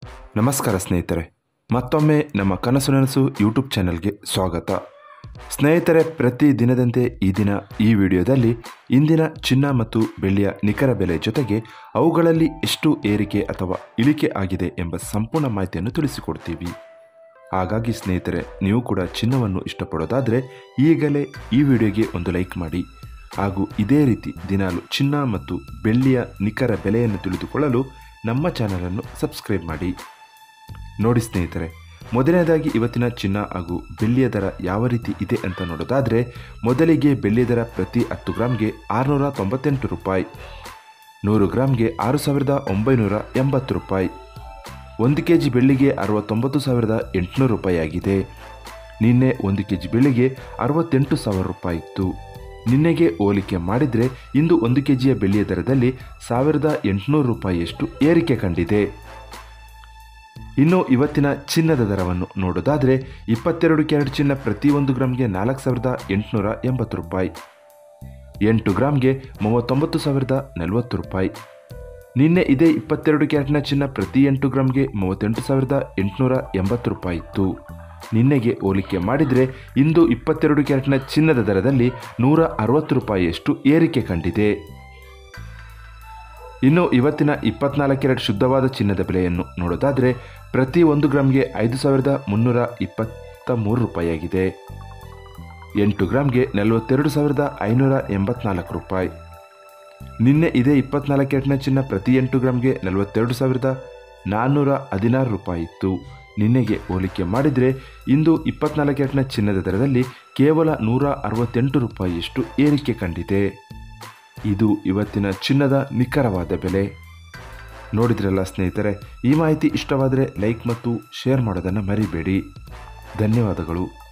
ನಮಸ್ಕಾರ ಸ್ನೇಹಿತರೆ ಮತ್ತೊಮ್ಮೆ ನಮ್ಮ ಕನಸು ನನಸು ಯೂಟ್ಯೂಬ್ ಚಾನೆಲ್ಗೆ ಸ್ವಾಗತ ಸ್ನೇಹಿತರೆ ಪ್ರತಿ ದಿನದಂತೆ ಈ ದಿನ ಈ ವಿಡಿಯೋದಲ್ಲಿ ಇಂದಿನ ಚಿನ್ನ ಮತ್ತು ಬೆಳ್ಳಿಯ ನಿಖರ ಬೆಲೆ ಜೊತೆಗೆ ಅವುಗಳಲ್ಲಿ ಎಷ್ಟು ಏರಿಕೆ ಅಥವಾ ಇಳಿಕೆ ಆಗಿದೆ ಎಂಬ ಸಂಪೂರ್ಣ ಮಾಹಿತಿಯನ್ನು ತಿಳಿಸಿಕೊಡ್ತೀವಿ ಹಾಗಾಗಿ ಸ್ನೇಹಿತರೆ ನೀವು ಕೂಡ ಚಿನ್ನವನ್ನು ಇಷ್ಟಪಡೋದಾದರೆ ಈಗಲೇ ಈ ವಿಡಿಯೋಗೆ ಒಂದು ಲೈಕ್ ಮಾಡಿ ಹಾಗೂ ಇದೇ ರೀತಿ ದಿನಾಲು ಚಿನ್ನ ಮತ್ತು ಬೆಳ್ಳಿಯ ನಿಖರ ಬೆಲೆಯನ್ನು ತಿಳಿದುಕೊಳ್ಳಲು ನಮ್ಮ ಚಾನಲನ್ನು ಸಬ್ಸ್ಕ್ರೈಬ್ ಮಾಡಿ ನೋಡಿ ಸ್ನೇಹಿತರೆ ಮೊದಲನೇದಾಗಿ ಇವತ್ತಿನ ಚಿನ್ನ ಹಾಗೂ ಬೆಳ್ಳಿಯ ದರ ಯಾವ ರೀತಿ ಇದೆ ಅಂತ ನೋಡೋದಾದರೆ ಮೊದಲಿಗೆ ಬೆಳ್ಳಿಯ ದರ ಪ್ರತಿ ಹತ್ತು ಗ್ರಾಮ್ಗೆ ಆರುನೂರ ತೊಂಬತ್ತೆಂಟು ರೂಪಾಯಿ ನೂರು ಗ್ರಾಮ್ಗೆ ಆರು ಸಾವಿರದ ಒಂಬೈನೂರ ಎಂಬತ್ತು ರೂಪಾಯಿ ಒಂದು ಕೆ ಜಿ ಬೆಳ್ಳಿಗೆ ಅರವತ್ತೊಂಬತ್ತು ಸಾವಿರದ ಎಂಟುನೂರು ರೂಪಾಯಿ ಆಗಿದೆ ನಿನ್ನೆ ಒಂದು ಕೆ ಜಿ ಬೆಳ್ಳಿಗೆ ಅರವತ್ತೆಂಟು ಸಾವಿರ ರೂಪಾಯಿ ಇತ್ತು ನಿನ್ನೆಗೆ ಹೋಲಿಕೆ ಮಾಡಿದರೆ ಇಂದು ಒಂದು ಕೆ ಜಿಯ ಬೆಳ್ಳಿಯ ದರದಲ್ಲಿ ಸಾವಿರದ ಎಂಟುನೂರು ರೂಪಾಯಿಯಷ್ಟು ಏರಿಕೆ ಕಂಡಿದೆ ಇನ್ನು ಇವತ್ತಿನ ಚಿನ್ನದ ದರವನ್ನು ನೋಡೋದಾದರೆ ಇಪ್ಪತ್ತೆರಡು ಕ್ಯಾರೆಟ್ ಚಿನ್ನ ಪ್ರತಿ ಒಂದು ಗ್ರಾಮ್ಗೆ ನಾಲ್ಕು ಸಾವಿರದ ಎಂಟುನೂರ ಎಂಬತ್ತು ರೂಪಾಯಿ ಎಂಟು ಗ್ರಾಮ್ಗೆ ಮೂವತ್ತೊಂಬತ್ತು ಸಾವಿರದ ನಲವತ್ತು ರೂಪಾಯಿ ನಿನ್ನೆ ಇದೇ ಇಪ್ಪತ್ತೆರಡು ಕ್ಯಾರೆಟ್ನ ಚಿನ್ನ ಪ್ರತಿ ಎಂಟು ಗ್ರಾಮ್ಗೆ ಮೂವತ್ತೆಂಟು ಸಾವಿರದ ಎಂಟುನೂರ ಎಂಬತ್ತು ರೂಪಾಯಿ ಇತ್ತು ನಿನ್ನೆಗೆ ಹೋಲಿಕೆ ಮಾಡಿದರೆ ಇಂದು ಇಪ್ಪತ್ತೆರಡು ಕ್ಯಾರೆಟ್ನ ಚಿನ್ನದ ದರದಲ್ಲಿ ನೂರ ಅರವತ್ತು ರೂಪಾಯಿಯಷ್ಟು ಏರಿಕೆ ಕಂಡಿದೆ ಇನ್ನು ಇವತ್ತಿನ ಇಪ್ಪತ್ನಾಲ್ಕು ಕ್ಯಾರೆಟ್ ಶುದ್ಧವಾದ ಚಿನ್ನದ ಬೆಲೆಯನ್ನು ನೋಡೋದಾದರೆ ಪ್ರತಿ ಒಂದು ಗ್ರಾಮ್ಗೆ ಐದು ಸಾವಿರದ ಮುನ್ನೂರ ಇಪ್ಪತ್ತ ಮೂರು ರೂಪಾಯಿಯಾಗಿದೆ ಎಂಟು ಗ್ರಾಮ್ಗೆ ನಲವತ್ತೆರಡು ಸಾವಿರದ ಐನೂರ ಎಂಬತ್ನಾಲ್ಕು ರೂಪಾಯಿ ನಿನ್ನೆ ಇದೇ ಇಪ್ಪತ್ನಾಲ್ಕು ಕ್ಯಾರೆಟ್ನ ಚಿನ್ನ ಪ್ರತಿ ಎಂಟು ಗ್ರಾಮ್ಗೆ ನಲವತ್ತೆರಡು ಸಾವಿರದ ನಾನ್ನೂರ ಹದಿನಾರು ರೂಪಾಯಿ ಇತ್ತು ನಿನ್ನೆಗೆ ಹೋಲಿಕೆ ಮಾಡಿದರೆ ಇಂದು ಇಪ್ಪತ್ನಾಲ್ಕು ಕ್ಯಾರೆಟ್ನ ಚಿನ್ನದ ದರದಲ್ಲಿ ಕೇವಲ ನೂರ ಅರವತ್ತೆಂಟು ರೂಪಾಯಿಯಷ್ಟು ಏರಿಕೆ ಕಂಡಿದೆ ಇದು ಇವತ್ತಿನ ಚಿನ್ನದ ನಿಖರವಾದ ಬೆಲೆ ನೋಡಿದ್ರಲ್ಲ ಸ್ನೇಹಿತರೆ ಈ ಮಾಹಿತಿ ಇಷ್ಟವಾದರೆ ಲೈಕ್ ಮತ್ತು ಶೇರ್ ಮಾಡೋದನ್ನು ಮರಿಬೇಡಿ ಧನ್ಯವಾದಗಳು